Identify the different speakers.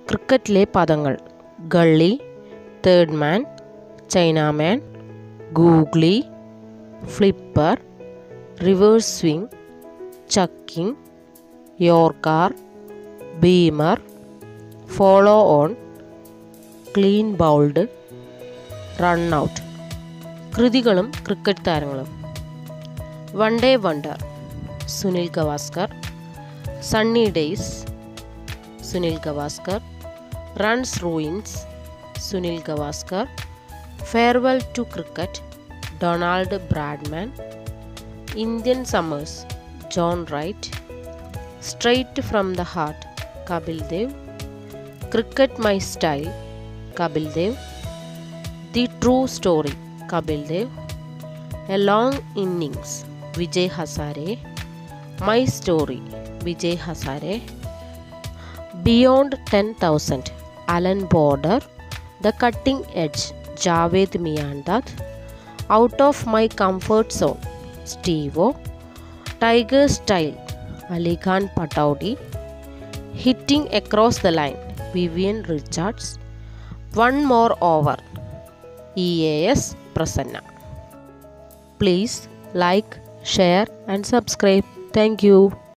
Speaker 1: ക്രിക്കറ്റിലെ പദങ്ങൾ gully third man chinaman googly flipper reverse swing chucking yorker beamer follow on clean bowled run out കൃതികളും cricket താരങ്ങളും one day wonder Sunil Gavaskar Sunny days Sunil Gavaskar runs ruins Sunil Gavaskar farewell to cricket Donald Bradman Indian summers John Wright straight from the heart Kapil Dev cricket my style Kapil Dev the true story Kapil Dev a long innings Vijay Hazare my story Vijay Hazare beyond ten thousand Allan Border the cutting edge Javed Miandad out of my comfort zone Stevo tiger style Ali Khan Pataudi hitting across the line Vivian Richards one more over E A S Prasanna please like share and subscribe thank U